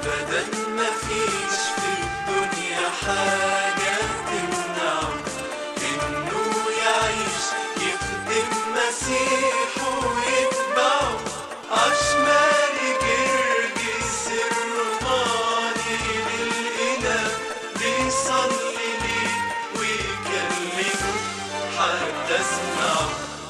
أبدا مفيش في الدنيا حاجة تمنعه إنه يعيش يخدم مسيحه ويتبعه عشماري جرجس الروماني للإله بيصلي ليه ويكلمه حتى اسمعه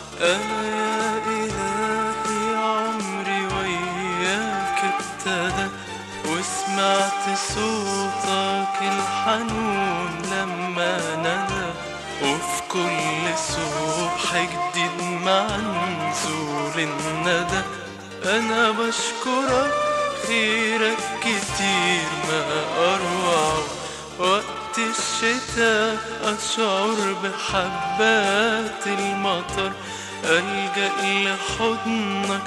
أنا يا إلهي عمري وياك ابتدى وسمعت صوتك الحنون لما ندى وفي كل صبح جديد مع نزول الندى أنا بشكرك خيرك كتير ما أروع وقت الشتاء أشعر بحبات المطر ألجأ لحضنك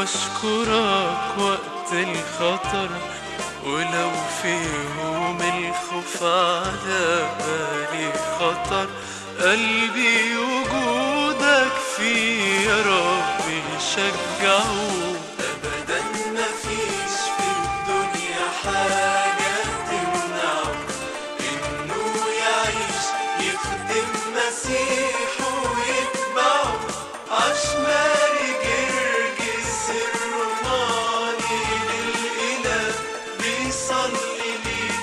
وأشكرك وقت الخطر ولو في يوم الخوف على بالي خطر قلبي وجودك فيه يا رب يشجعه أبدا مفيش في الدنيا حاجة تمنعه إنه يعيش يخدم مسيحه ويتبعه عشماري جرجس الروماني للإله بيصلي ليه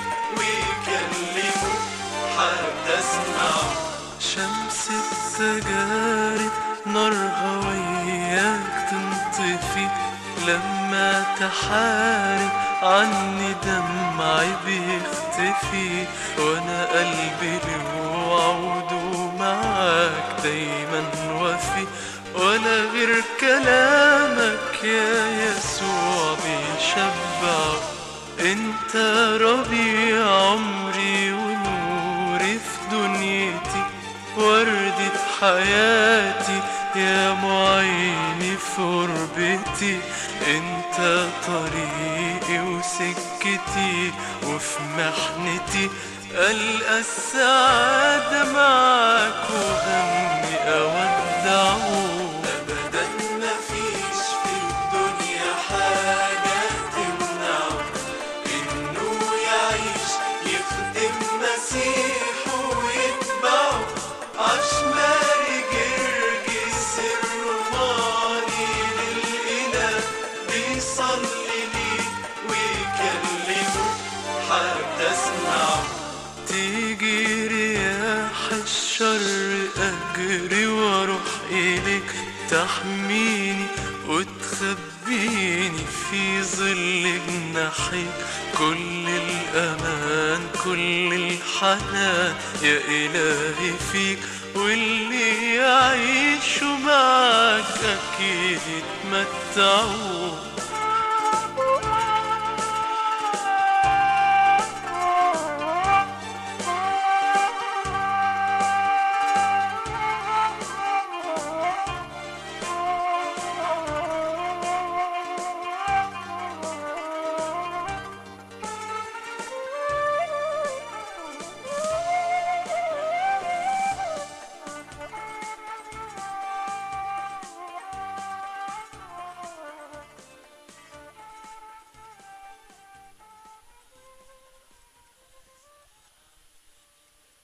ويكلمه حتى اسمعه شمس التجارب نارها وياك تنطفي لما تحارب عني دمعي بيختفي وانا قلبي له وعوده معاك دايما وفي ولا غير كلامك يا يسوع بيشبع انت ربيع عمري ونوري في دنيتي وردة حياتي يا معيني في غربتي انت طريقي وسكتي وفي محنتي ألقى السعادة معاك وهمي أودعه أبدا مفيش في الدنيا حاجة تمنعه إنه يعيش يخدم مسيحه ويتبعه عشماري جرجس الروماني للإله بيصلي ليه ويكلمه حتى اسمعه تيجي رياح الشر أجري وأروح إليك تحميني وتخبيني في ظل جناحيك كل الأمان كل الحنان يا إلهي فيك واللي يعيشوا معاك أكيد يتمتعوا